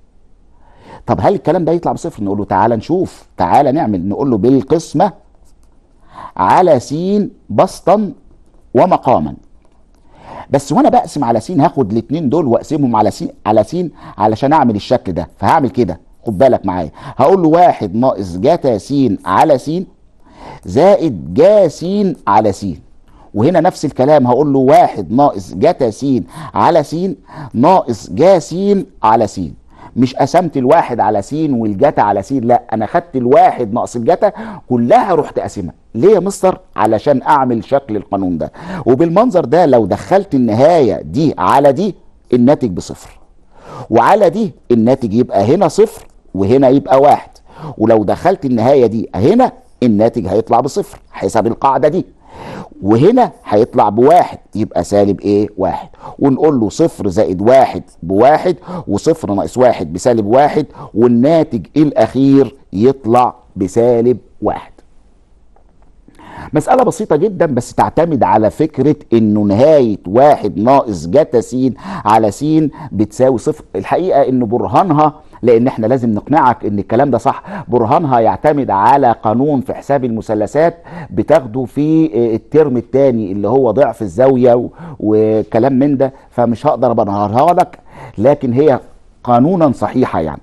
طب هل الكلام ده يطلع بصفر نقول له تعالى نشوف تعالى نعمل نقول له بالقسمة على س بسطا ومقاما بس وانا بقسم على س هاخد الاثنين دول واقسمهم على س على س علشان اعمل الشكل ده فهعمل كده خد بالك معايا هقول له واحد ناقص جتا س على س زائد جا س على س وهنا نفس الكلام هقول له واحد ناقص جتا س على س ناقص جا س على س مش قسمت الواحد على س والجتا على س لا انا خدت الواحد ناقص الجتا كلها رحت قاسمها ليه يا مستر علشان اعمل شكل القانون ده وبالمنظر ده لو دخلت النهايه دي على دي الناتج بصفر وعلى دي الناتج يبقى هنا صفر وهنا يبقى واحد ولو دخلت النهايه دي هنا الناتج هيطلع بصفر حسب القاعده دي وهنا هيطلع بواحد يبقى سالب ايه واحد ونقول له صفر زائد واحد بواحد وصفر ناقص واحد بسالب واحد والناتج الاخير يطلع بسالب واحد مسألة بسيطة جدا بس تعتمد على فكرة انه نهاية واحد ناقص جتا س على س بتساوي صفر الحقيقة ان برهانها لان احنا لازم نقنعك ان الكلام ده صح برهانها يعتمد على قانون في حساب المثلثات بتاخده في الترم الثاني اللي هو ضعف الزاوية وكلام من ده فمش هقدر ابرهنها لك لكن هي قانونا صحيحة يعني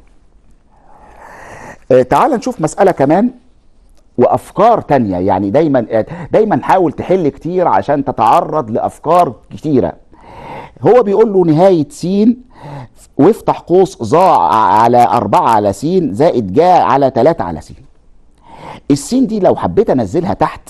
تعال نشوف مسألة كمان وافكار تانية يعني دايما دايما حاول تحل كتير عشان تتعرض لافكار كتيره هو بيقول له نهايه س وافتح قوس ظا على أربعة على س زائد جا على تلاتة على س السين دي لو حبيت انزلها تحت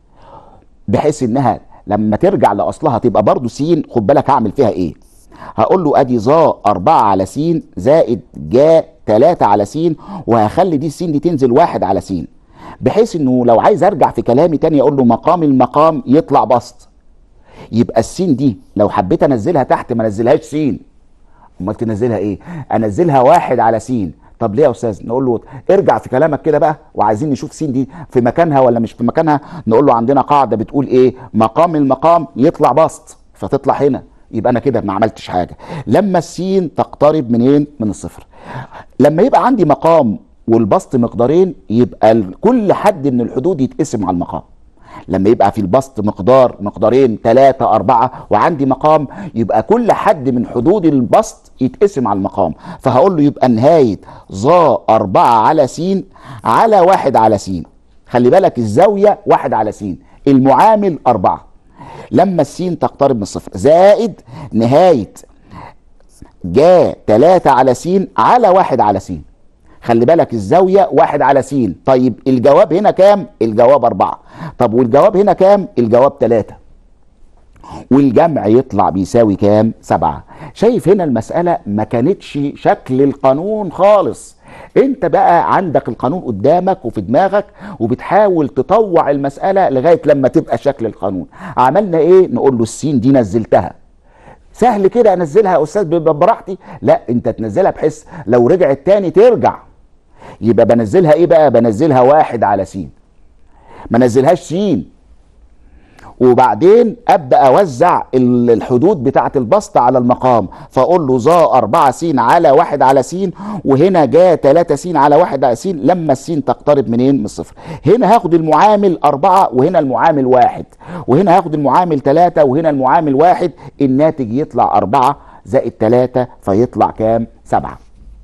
بحيث انها لما ترجع لاصلها تبقى برضو س خد بالك هعمل فيها ايه هقول له ادي ظا أربعة على س زائد جا تلاتة على س وهخلي دي السين دي تنزل واحد على س بحيث انه لو عايز ارجع في كلامي تاني اقول له مقام المقام يطلع بسط يبقى السين دي لو حبيت انزلها تحت ما انزلهاش سين امال تنزلها ايه انزلها واحد على سين طب ليه يا استاذ نقول له ارجع في كلامك كده بقى وعايزين نشوف سين دي في مكانها ولا مش في مكانها نقول له عندنا قاعده بتقول ايه مقام المقام يطلع بسط فتطلع هنا يبقى انا كده ما عملتش حاجه لما السين تقترب منين من الصفر لما يبقى عندي مقام والبسط مقدارين يبقى كل حد من الحدود يتقسم على المقام لما يبقى في البسط مقدار مقدارين ثلاثة أربعة وعندي مقام يبقى كل حد من حدود البسط يتقسم على المقام فهقول له يبقى نهاية ظا أربعة على س على واحد على س خلي بالك الزاوية واحد على س المعامل أربعة لما السين تقترب من الصفر زائد نهاية جا ثلاثة على س على واحد على س خلي بالك الزاوية واحد على س طيب الجواب هنا كام الجواب أربعة طب والجواب هنا كام الجواب ثلاثة والجمع يطلع بيساوي كام سبعة شايف هنا المسألة ما كانتش شكل القانون خالص انت بقى عندك القانون قدامك وفي دماغك وبتحاول تطوع المسألة لغاية لما تبقى شكل القانون عملنا ايه نقول له السين دي نزلتها سهل كده انزلها يا استاذ براحتي لا انت تنزلها بحيث لو رجعت تاني ترجع يبقى بنزلها ايه بقى بنزلها واحد على س ما نزلهاش س وبعدين ابدا اوزع الحدود بتاعه البسط على المقام فاقول له ظا 4 س على 1 على س وهنا جاء 3 س على 1 على س لما السين تقترب منين من الصفر هنا هاخد المعامل 4 وهنا المعامل 1 وهنا هاخد المعامل 3 وهنا المعامل 1 الناتج يطلع 4 زائد 3 فيطلع كام 7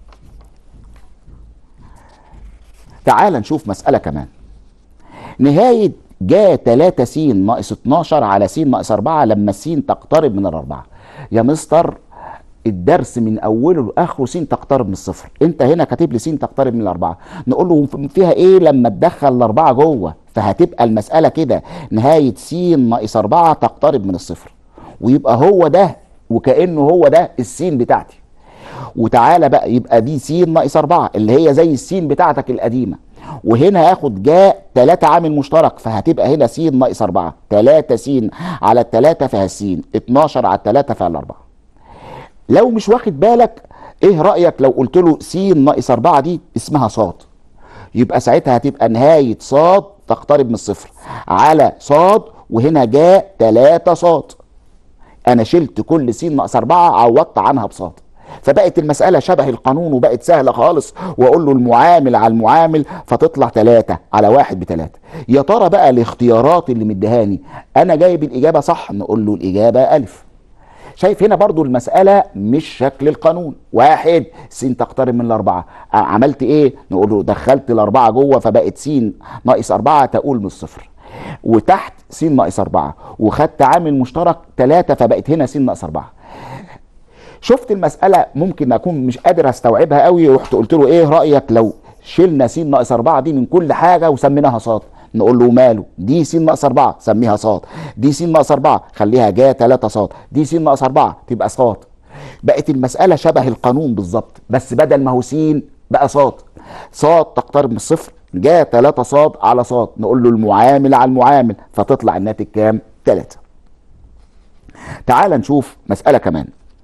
تعال نشوف مسألة كمان نهاية جاء 3 س ناقص 12 على س ناقص 4 لما س تقترب من الأربعة يا مستر الدرس من اوله لاخره س تقترب من الصفر انت هنا كاتب لي س تقترب من الاربعه نقول له فيها ايه لما تدخل الاربعه جوه فهتبقى المساله كده نهايه س ناقص 4 تقترب من الصفر ويبقى هو ده وكانه هو ده السين بتاعتي وتعالى بقى يبقى دي س ناقص 4 اللي هي زي السين بتاعتك القديمه وهنا هاخد جاء 3 عامل مشترك فهتبقى هنا س ناقص 4 3 س على الثلاثة فيها س 12 على الثلاثة فيها الأربعة لو مش واخد بالك ايه رأيك لو قلت له س ناقص 4 دي اسمها صاد يبقى ساعتها هتبقى نهاية صاد تقترب من الصفر على صاد وهنا جاء 3 صاد انا شلت كل س ناقص 4 عوضت عنها بصاد فبقت المسألة شبه القانون وبقت سهلة خالص وأقول له المعامل على المعامل فتطلع ثلاثة على واحد بثلاثة يا ترى بقى الاختيارات اللي مدهاني أنا جايب الإجابة صح نقول له الإجابة ألف شايف هنا برضو المسألة مش شكل القانون واحد س تقترب من الأربعة عملت إيه نقول له دخلت الأربعة جوه فبقت س ناقص أربعة تقول من الصفر وتحت س ناقص أربعة وخدت عامل مشترك ثلاثة فبقت هنا س ناقص أربعة شفت المسألة ممكن أكون مش قادر أستوعبها قوي رحت قلت له إيه رأيك لو شلنا س ناقص أربعة دي من كل حاجة وسميناها صاد نقول له ماله دي س ناقص 4 سميها صاد دي س ناقص 4 خليها جا 3 صاد دي س ناقص 4 تبقى صاد بقت المسألة شبه القانون بالظبط بس بدل ما هو س بقى صاد صاد تقترب من الصفر جا 3 صاد على صاد نقول له المعامل على المعامل فتطلع الناتج كام 3 تعال نشوف مسألة كمان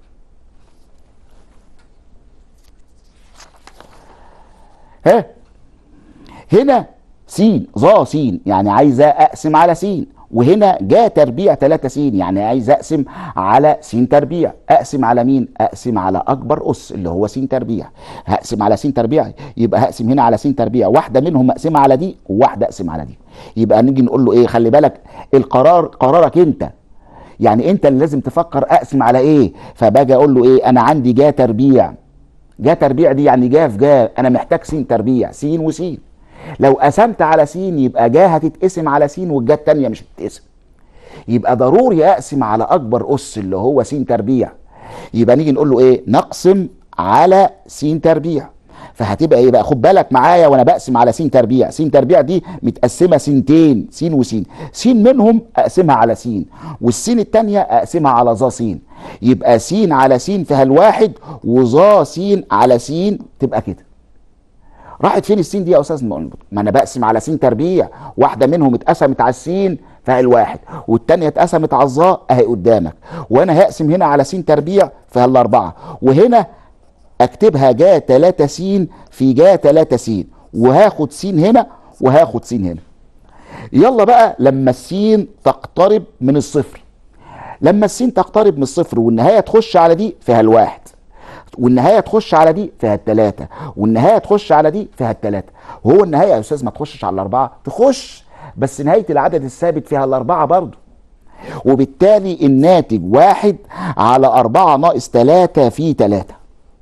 ها هنا س ظا س يعني عايزه اقسم على س وهنا جا تربيع 3 س يعني عايز اقسم على س تربيع اقسم على مين اقسم على اكبر اس اللي هو س تربيع هقسم على س تربيع يبقى هقسم هنا على س تربيع واحده منهم اقسمها على دي وواحده اقسم على دي يبقى نيجي نقول له ايه خلي بالك القرار قرارك انت يعني انت اللي لازم تفكر اقسم على ايه فباجي اقول له ايه انا عندي جا تربيع جا تربيع دي يعني جا في جا انا محتاج س تربيع س وس لو قسمت على س يبقى جا هتتقسم على س والجا التانية مش هتتقسم يبقى ضروري اقسم على اكبر اس اللي هو س تربيع يبقى نيجي نقول له ايه نقسم على س تربيع فهتبقى ايه بقى خد بالك معايا وانا بقسم على س تربيع س تربيع دي متقسمه سنتين س وس س منهم اقسمها على س والسين التانية اقسمها على ظا س يبقى س على س فيها الواحد وظا س على س تبقى كده راحت فين السين دي يا استاذ ما انا بقسم على سين تربيع واحده منهم اتقسمت على السين فهي الواحد والتانية اتقسمت على الظاء اهي قدامك وانا هقسم هنا على سين تربيع فهي الاربعه وهنا اكتبها جا 3 س في جا 3 س وهاخد س هنا وهاخد س هنا يلا بقى لما السين تقترب من الصفر لما السين تقترب من الصفر والنهايه تخش على دي فيها الواحد والنهايه تخش على دي فيها الثلاثه والنهايه تخش على دي فيها الثلاثه وهو النهايه يا استاذ ما تخشش على الاربعه تخش بس نهايه العدد الثابت فيها الاربعه برضه وبالتالي الناتج واحد على أربعة ناقص تلاتة في تلاتة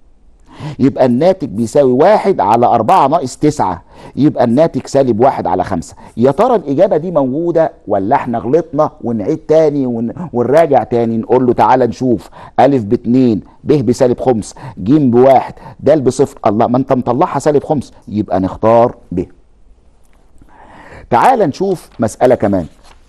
يبقى الناتج بيساوي واحد على أربعة ناقص تسعة يبقى الناتج سالب واحد على خمسة يا ترى الإجابة دي موجودة ولا احنا غلطنا ونعيد تاني ون... ونراجع تاني نقول له تعالى نشوف ألف باتنين ب بسالب خمس ج بواحد د بصفر الله ما انت مطلعها سالب خمس يبقى نختار ب تعالى نشوف مسألة كمان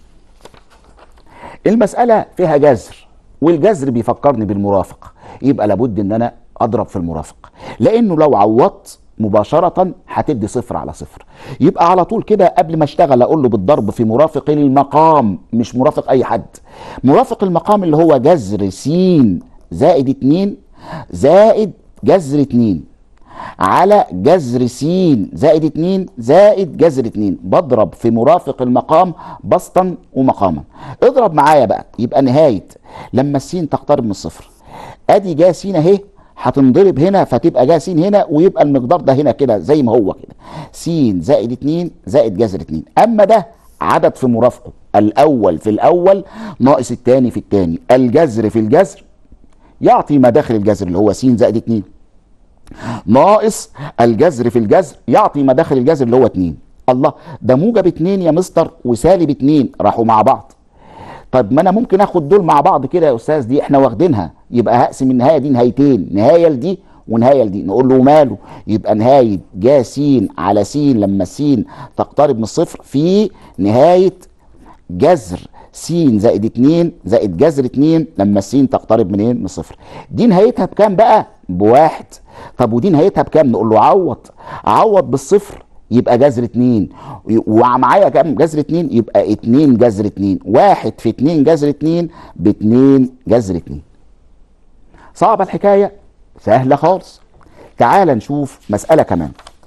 المسألة فيها جذر والجذر بيفكرني بالمرافق يبقى لابد ان انا اضرب في المرافق لانه لو عوضت مباشرة هتدي صفر على صفر يبقى على طول كده قبل ما اشتغل اقول له بالضرب في مرافق المقام مش مرافق اي حد مرافق المقام اللي هو جذر س زائد اتنين زائد جذر اتنين على جذر س زائد اتنين زائد جذر اتنين بضرب في مرافق المقام بسطا ومقاما اضرب معايا بقى يبقى نهاية لما السين تقترب من الصفر ادي جا س اهي هتنضرب هنا فتبقى جا س هنا ويبقى المقدار ده هنا كده زي ما هو كده س زائد 2 زائد جذر 2 اما ده عدد في مرافقه الاول في الاول ناقص الثاني في الثاني الجذر في الجذر يعطي ما داخل الجذر اللي هو س زائد 2 ناقص الجذر في الجذر يعطي ما داخل الجذر اللي هو 2 الله ده موجب 2 يا مستر وسالب 2 راحوا مع بعض طب ما انا ممكن اخد دول مع بعض كده يا استاذ دي احنا واخدينها يبقى هقسم النهايه دي نهايتين نهايه لدي ونهايه لدي نقول له ماله يبقى نهايه جا س على س لما س تقترب من الصفر في نهايه جذر س زائد 2 زائد جذر 2 لما س تقترب منين من الصفر دي نهايتها بكام بقى بواحد طب ودي نهايتها بكام نقول له عوض عوض بالصفر يبقى جذر 2 ومعايا كام جذر 2 يبقى 2 جذر 2 1 في 2 جذر 2 ب 2 جذر 2 صعبة الحكاية سهلة خالص تعال نشوف مسألة كمان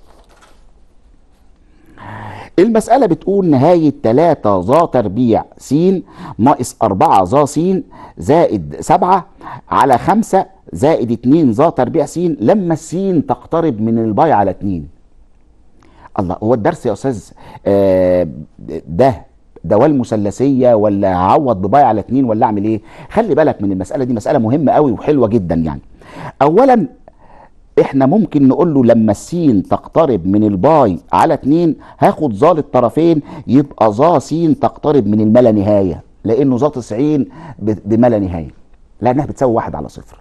المسألة بتقول نهاية 3 ظا تربيع س ناقص 4 ظا س زائد 7 على 5 زائد 2 ظا تربيع س لما السين تقترب من الباي على 2 الله هو الدرس يا استاذ آه، ده دوال مثلثيه ولا هعوض بباي على 2 ولا اعمل ايه خلي بالك من المساله دي مساله مهمه قوي وحلوه جدا يعني اولا احنا ممكن نقول له لما السين تقترب من الباي على 2 هاخد ظا للطرفين يبقى ظا س تقترب من الملا نهايه لانه ظا 90 ب- بملا نهايه لانها بتساوي واحد على صفر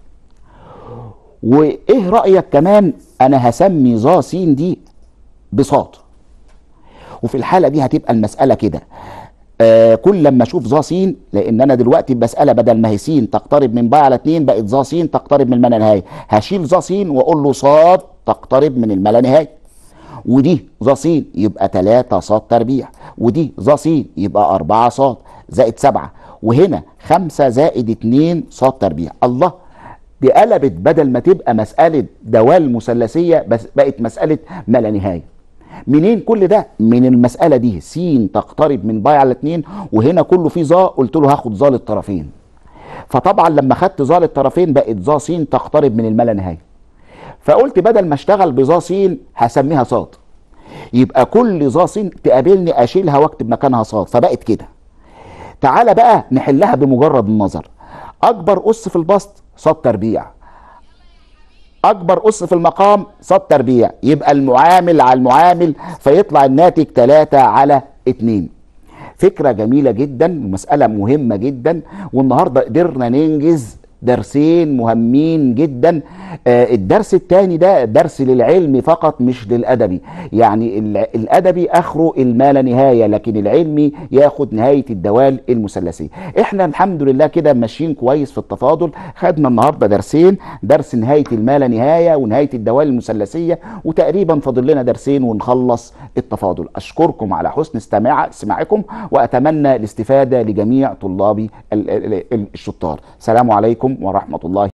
وايه رايك كمان انا هسمي ظا س دي بصاد وفي الحاله دي هتبقى المساله كده آه كل لما اشوف ظا س لان انا دلوقتي المساله بدل ما هي س تقترب من باء على 2 بقت ظا س تقترب من الملا نهايه هشيل ظا س واقول له صاد تقترب من الملا نهايه ودي ظا س يبقى 3 صاد تربيع ودي ظا س يبقى 4 صاد زائد 7 وهنا 5 زائد 2 صاد تربيع الله دي قلبت بدل ما تبقى مسألة دوال مثلثية بس بقت مسألة ما لا نهاية منين كل ده من المسألة دي س تقترب من باي على 2 وهنا كله فيه ظا قلت له هاخد ظا للطرفين فطبعا لما خدت ظا للطرفين بقت ظا س تقترب من الملا نهاية فقلت بدل ما اشتغل بظا س هسميها صاد يبقى كل ظا س تقابلني اشيلها واكتب مكانها صاد فبقت كده تعالى بقى نحلها بمجرد النظر اكبر اس في البسط صاد تربيع اكبر اس في المقام صاد تربيع يبقى المعامل على المعامل فيطلع الناتج 3 على 2 فكره جميله جدا ومساله مهمه جدا والنهارده قدرنا ننجز درسين مهمين جدا آه الدرس الثاني ده درس للعلم فقط مش للادبي يعني ال- الادبي اخره الما لا نهايه لكن العلمي ياخد نهايه الدوال المثلثيه احنا الحمد لله كده ماشيين كويس في التفاضل خدنا النهارده درسين درس نهايه الما لا نهايه ونهايه الدوال المثلثيه وتقريبا فاضل لنا درسين ونخلص التفاضل اشكركم على حسن استماع استماعكم واتمنى الاستفاده لجميع طلابي ال- ال- ال- الشطار سلام عليكم ورحمه الله